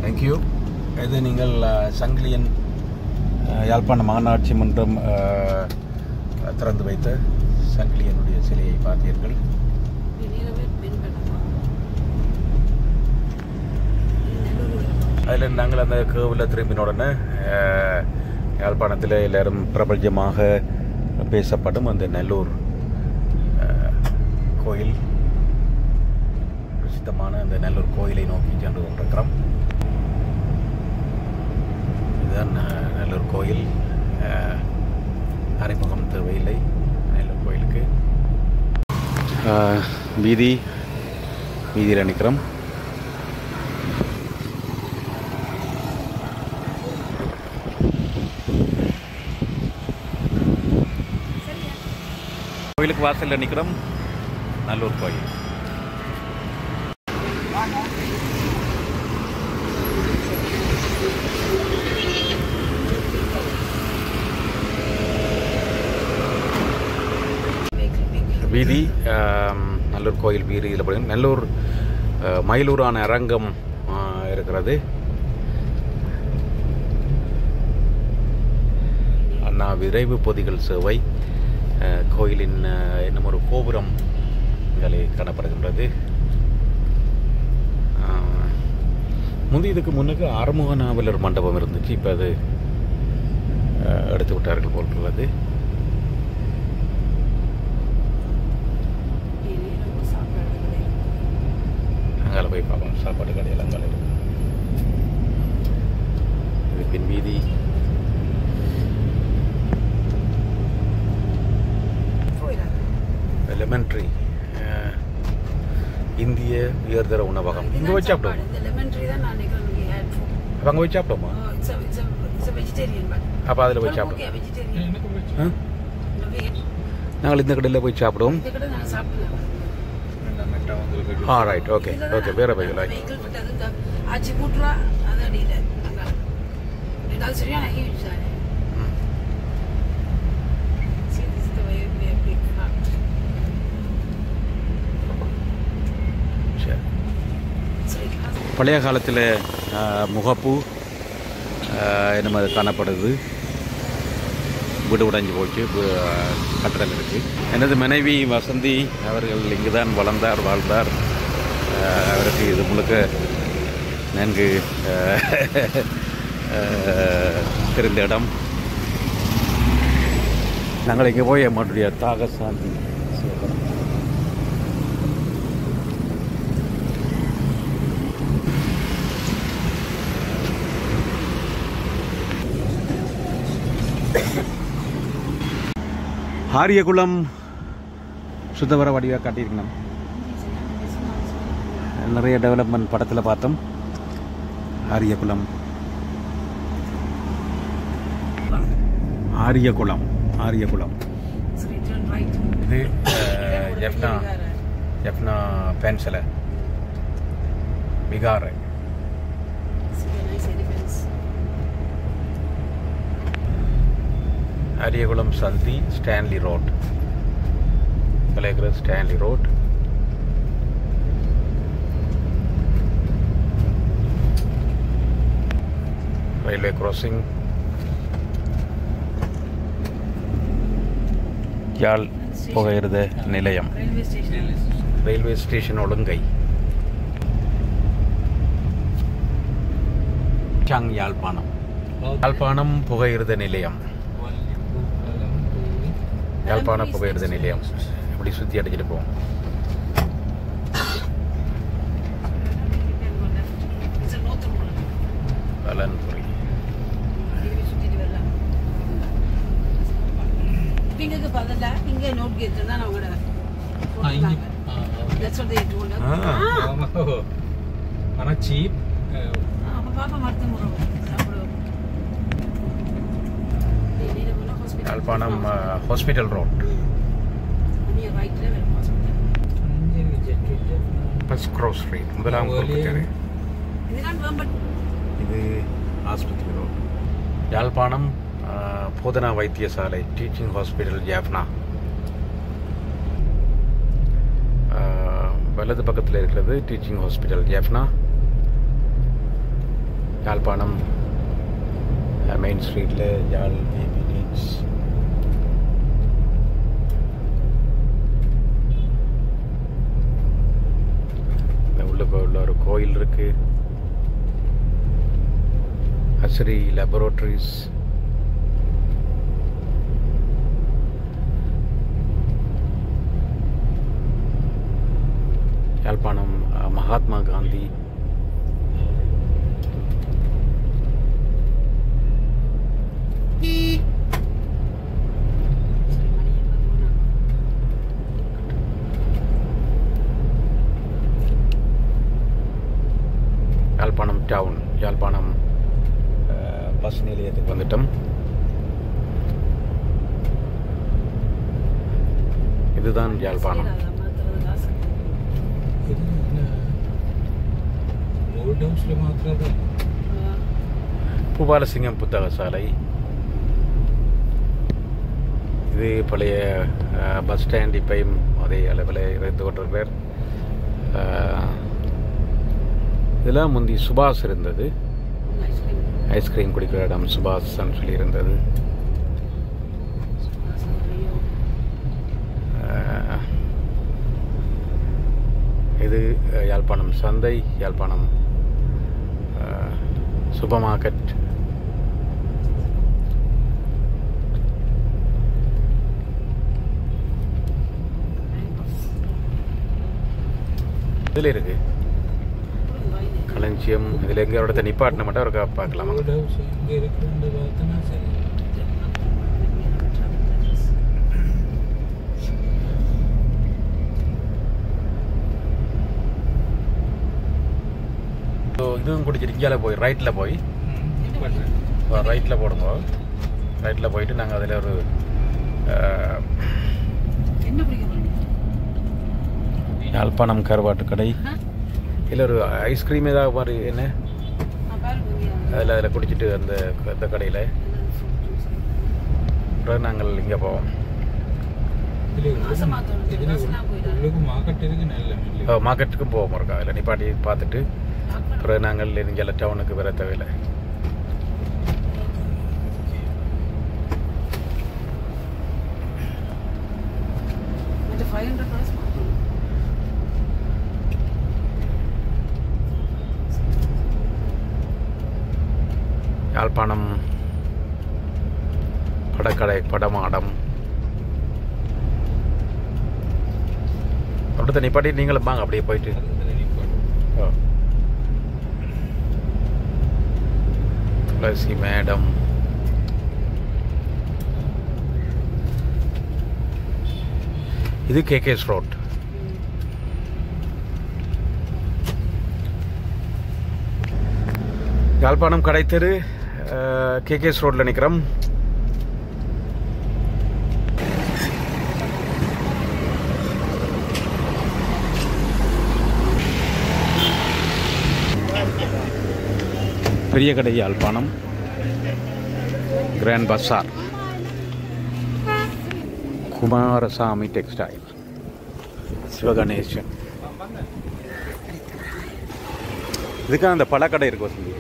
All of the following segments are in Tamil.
தேங்க்யூ இது நீங்கள் அஹ், சங்கிலியன் அஹ், யாழ்ப்பாண மாநாட்சி மன்றம் அஹ், திறந்து வைத்த சங்கிலியனுடைய சிலையை பார்த்தீர்கள் அதில் நாங்கள் அந்த கேவில் திரும்பின உடனே அஹ், யாழ்ப்பாணத்தில் எல்லாரும் பிரபஞ்சமாக பேசப்படும் அந்த நெல்லூர் அஹ், கோயில் பிரசித்தமான அந்த நெல்லூர் கோயிலை நோக்கி சென்று கொண்டிருக்கிறோம் இதுதான் அஹ், நெல்லூர் கோயில் அஹ், அறிமுகம் தேவையில்லை நெல்லூர் கோயிலுக்கு அஹ், வீதி வீதியில் நிற்கிறோம் கோயிலுக்கு வாசலில் நிற்கிறோம் நல்லூர் கோயில் வீதி ஆம், நல்லூர் கோயில் வீதியில் போய் நல்லூர் அஹ், மயிலூரான அரங்கம் அஹ், இருக்கிறது அண்ணா விரைவு பொதிகள் சேவை அஹ், கோயிலின் அஹ், இன்னும் ஒரு கோபுரம் இங்கே காணப்படுகின்றது அஹ், முந்தி இதுக்கு முன்னுக்கு ஆறுமுக நாவலர் மண்டபம் இருந்துச்சு இப்போ அது அஹ், எடுத்து விட்டார்கள் போல் உள்ளது அங்கால போய் பார்ப்போம் சாப்பாடு கடையில் அங்கால இருக்கு இது பின் வீதி எலிமெண்ட்ரி இந்திய உயர்தர உணவகம் இங்கே வச்சு சாப்பிடுவோம் அப்போ அங்கே போய் சாப்பிடுவோமா அப்போ அதில் போய் சாப்பிடுவோம் ஆ? நாங்கள் இந்த கடையில் போய் சாப்பிடுவோம் ஆ ரைட் ஓகே ஓகே வேற பைகள் ஆச்சு கூட்டுறா அது அடியில் அது சரியான ஹியூஜ் தானே See, this is the way we have big heart. சரி So it has பழைய காலத்தில் முகப்பு என்னமோ அது காணப்படுது வீடு உடைஞ்சு போச்சு வு- கட்டடம் இருக்கு எனது மனைவி வசந்தி அவர்கள் இங்கு தான் வளர்ந்தார் வாழ்ந்தார் அஹ், அவருக்கு இது முழுக்க நன்கு அஹ், அஹ், தெரிந்த இடம் நாங்கள் இங்கே போய் நம்முடைய தாக சாந்தி செய்யப்படும் ஆரியகுளம் சுத்தவர வடிவாக காட்டியிருக்கணும் நிறைய டெவலப்மெண்ட் படத்தில் பார்த்தோம் Ariyakulam Ariyakulam Ariyakulam So we turn right. இது ஜெஃப்னா ஜெஃப்னா பென்சில விகாரை See the nice elephants. Ariyakulam சந்தி ஸ்டான்லி ரோட் விளையாடுற Stanley road railway crossing Yarl புகையிரத நிலையம் Railway station. ரயில்வே ஸ்டேஷன் ஒழுங்கை சாங் யாழ்ப்பாணம் யாழ்ப்பாணம் புகையிரத நிலையம் யாழ்ப்பாண புகையிரத நிலையம் இப்படி சுற்றி அடிச்சிட்டு போவோம் It's a northern one. வலன்புரி இதுவே சுத்திட்டு வரலாம். இப்ப இங்கக்கு பதிலா இங்க நோட் கேட் தான் அவங்களோட போட்டிருக்காங்க. That's what they told us. Ah. Ah. ஆனால் சீப் அப்ப பாப்பா மருத்துவ முறை சாப்பிடுவோம் டெல்லியில போனா hospital. யாழ்ப்பாணம் ஹாஸ்பிட்டல் ரோட் நீங்க ரைட்ல வரும் hospital. ஃபர்ஸ்ட் க்ரோஸ் ஸ்ட்ரீட் முதலாம் குறுக்கு தெரு இதுதான் வேம்பட் இது ஆஸ்பத்திரி ரோட் யாழ்ப்பாணம் அஹ், போதனா வைத்தியசாலை டீச்சிங் ஹாஸ்பிட்டல் ஜாஃப்னா அஹ், வலது பக்கத்தில் இருக்கிறது teaching hospital Jaffna Yazhpanam main ஸ்ட்ரீட்டில் யாழ் பேபி நீட்ஸ் உள்ளுக்கு உள்ள ஒரு கோயில் இருக்கு அஸ்ரி லெபரோட்டரிஸ் யாழ்ப்பாணம் அஹ், மகாத்மா காந்தி யாழ்ப்பாணம் டவுன் யாழ்ப்பாணம் அஹ், பஸ் நிலையத்துக்கு வந்துட்டோம் இதுதான் யாழ்ப்பாணம் ஓல்ட் ஹவுஸ்ல மாத்திரம் பூபாலசிங்கம் புத்தக சாலை இது பழைய அஹ், பஸ் ஸ்டாண்ட் இப்பையும் அதே அளவில் இருந்து கொண்டிருக்கிறார் அஹ், இதெல்லாம் முந்தி சுபாஷ் இருந்தது ஐஸ்கிரீம் குடிக்கிற இடம் சுபாஷ் சொல்லி இருந்தது அஹ், இது அஹ், யாழ்ப்பாணம் சந்தை யாழ்ப்பாணம் அஹ், சூப்பர் மார்க்கெட் இதில் இருக்கு களஞ்சியம் இதில் எங்கே இடத்த நிப்பாட்டின மட்டும் ஒரு பார்க்கலாம் ஓல்ட் ஹவுஸ் எங்க இருக்குன்னு பார்த்தனா சரி ஸோ இதுவும் குடிச்சிட்டு இங்கால போய் ரைட்டில் போய் பண்றேன் ரைட்டில் போடுங்க ரைட்டில் போயிட்டு நாங்கள் அதில் ஒரு அஹ், என்ன பிடிக்க போறீங்க யாழ்ப்பாணம் கருவாட்டு கடை இல்லை ஒரு ஐஸ்கிரீம் ஏதாவது மாதிரி என்ன நான் பாருங்க இங்க. அதில் அதில் குடிச்சிட்டு அந்த அந்த கடையில் அப்புறம் நாங்கள் இங்கே போவோம் இதுல மாசம் மாத்தணும். இதுல மாசம்லாம் போயிடாது. உள்ளுக்கு மார்க்கெட் இருக்கு நல்ல மில்லு மார்க்கெட்டுக்கும் போவோம் இருக்கா அதில் நிப்பாட்டி பார்த்துட்டு அப்புறம் நாங்கள் இங்கே டவுனுக்கு வர தேவையில்லை மற்ற 500 dollars மாத்தணும். யாழ்ப்பாணம் படக்கடை படமாடம் அடுத்த நிப்பாட்டி நீங்களும் வாங்க அப்படியே போயிட்டு அதுல நிப்பாட்டு. ஓ. துளசி மேடம் இது கேகேஎஸ் ரோட் யாழ்ப்பாணம் கடைத்தெரு கேகேஎஸ் ரோட்ல நிக்கிறோம் பெரிய கடை Yazhpanam grand bazaar Kumarasamy textile Sivaganesan இதுக்காக அந்த பழக்கடை இருக்கு வசந்தி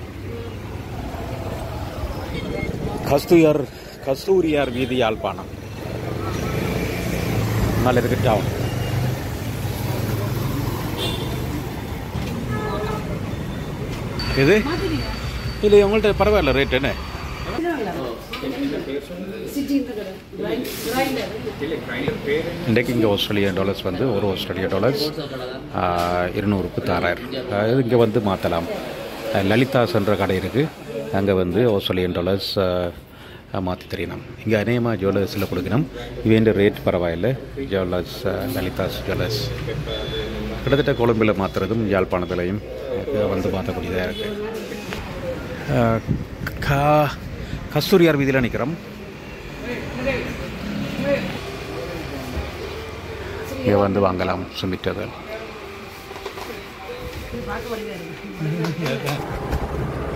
கஸ்தூரியார் கஸ்தூரியார் வீதி யாழ்ப்பாணம் மேலே இருக்கு டவுன் இது மாத்திட்டீங்க? இல்லை உங்கள்கிட்ட பரவாயில்ல ரேட் என்ன Sitting இந்த கடை. Grind- grinder. இன்றைக்கு இங்கே ஆஸ்திரேலியா டாலர்ஸ் வந்து ஒரு ஆஸ்திரேலியா டாலர்ஸ் இருநூறுக்கு தாராயிரம் இது இங்கே வந்து மாற்றலாம் லலிதாஸ் என்ற கடை இருக்குது அங்கே வந்து ஆஸ்திரேலியன் டாலர்ஸ் மாற்றி தெரியணும் இங்கே அநேகமாக ஜுவல்லர்ஸில் கொடுக்கணும் இவேண்ட ரேட் பரவாயில்லை ஜுவல்லர்ஸ் லலிதாஸ் ஜுவல்லர்ஸ் கிட்டத்தட்ட கொழும்பில் மாற்றுறதும் யாழ்ப்பாணத்துலையும் இது வந்து மாற்றக்கூடியதாக இருக்குது கா கஸ்தூரியார் வீதியில் நிற்கிறோம் இங்கே வந்து வாங்கலாம் சுமிட்டது பார்க்க வழியா இருக்கு.